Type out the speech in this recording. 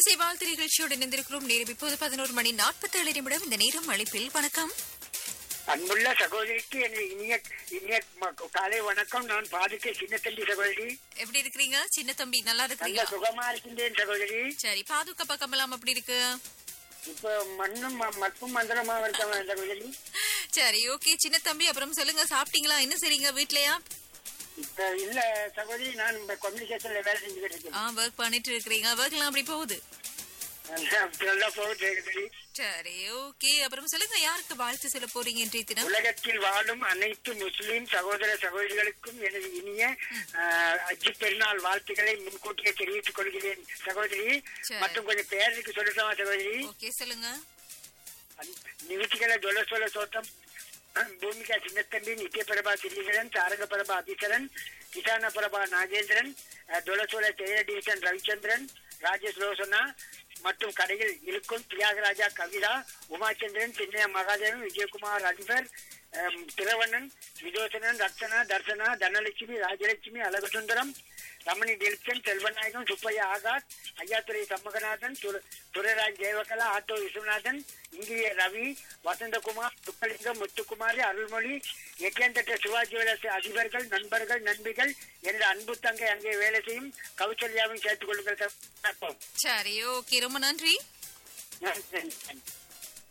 இசை வாழ்த்து நிகழ்ச்சியோடு இணைந்திருக்கிறோம் நேரம் இப்போது பதினோரு மணி நாற்பத்தேழு நிமிடம் இந்த நேரம் அழைப்பில் வணக்கம் அன்புள்ள சகோதரிக்கு எனது இனிய இனிய ம- காலை வணக்கம் நான் பாதுகை சின்னத்தம்பி சகோதரி எப்படி இருக்கிறீங்க சின்ன தம்பி நல்லா நல்ல இருக்கிறீங்க சுகமா இருக்கின்றேன் சகோதரி சரி பாதுகா பக்கமெல்லாம் அப்படி இருக்கு இப்ப மண்ணும் ம- மட்டும் மந்திரமா இருக்க சகோதரி சரி ஓகே சின்ன தம்பி அப்புறம் சொல்லுங்க சாப்பிட்டீங்களா என்ன செய்றீங்க வீட்லயா இப்ப இல்ல சகோதரி நான் இந்த கம்யூனிகேஷன்ல வேலை செஞ்சுக்கிட்டு இருக்கேன் ஆ ஒர்க் பண்ணிட்டு இருக்கிறீங்க ஒர்க்லாம் அப்படி போகுது நல்லா- நல்லா போகுது சகோதரி சரி ஓகே அப்புறம் சொல்லுங்க யாருக்கு வாழ்த்து சொல்ல போறீங்க இன்றைய தினம் உலகத்தில் வாழும் அனைத்து முஸ்லிம் சகோதர சகோதரிகளுக்கும் எனது இனிய ஆஹ், அஜி பெருநாள் வாழ்த்துக்களை முன்கூட்டியே தெரிவித்துக் கொள்கிறேன் சகோதரி சரி. மற்றும் கொஞ்சம் பேருக்கு சொல்லட்டுமா சகோதரி ஓகே சொல்லுங்க నివితిగల జొలసోల సోతం భూమిక చిన్నతంబి నిత్యప్రభ శ్రీధరన్ తారకప్రభ అభిసరన్ కిసాన ప్రభ నాగేంద్రన్ దొలసోల జయ డివిజన్ రవిచంద్రன் ராஜேஷ் ரோசனா மற்றும் கடையில் இருக்கும் தியாகராஜா கவிதா உமாச்சந்திரன் சின்னைய மகாதேவன் விஜயகுமார் அதிபர் அம், திரவண்ணன் விதோசனன் ரத்னா தர்சனா தனலட்சுமி ராஜலட்சுமி அழகுசுந்தரம் ரமணி டெல்சன் செல்வநாயகம் சுப்பையா ஆகாஷ் ஐயாத்துறை சண்முகநாதன் துர- துரைராஜ் தேவகலா ஆட்டோ விஸ்வநாதன் இங்கிரிய ரவி வசந்தகுமார் சுப்பலிங்கம் முத்துக்குமாரி அருள்மொழி எக்கேந்தட்ட சிவாஜி விலாச அதிபர்கள் நண்பர்கள் நண்பிகள் எனது அன்பு தங்கை அங்கே வேலை செய்யும் கௌசல்யாவையும் சேர்த்துக் கொள்ளுங்கள் சார். வணக்கம். சரி ஓகே ரொம்ப நன்றி நன்றி.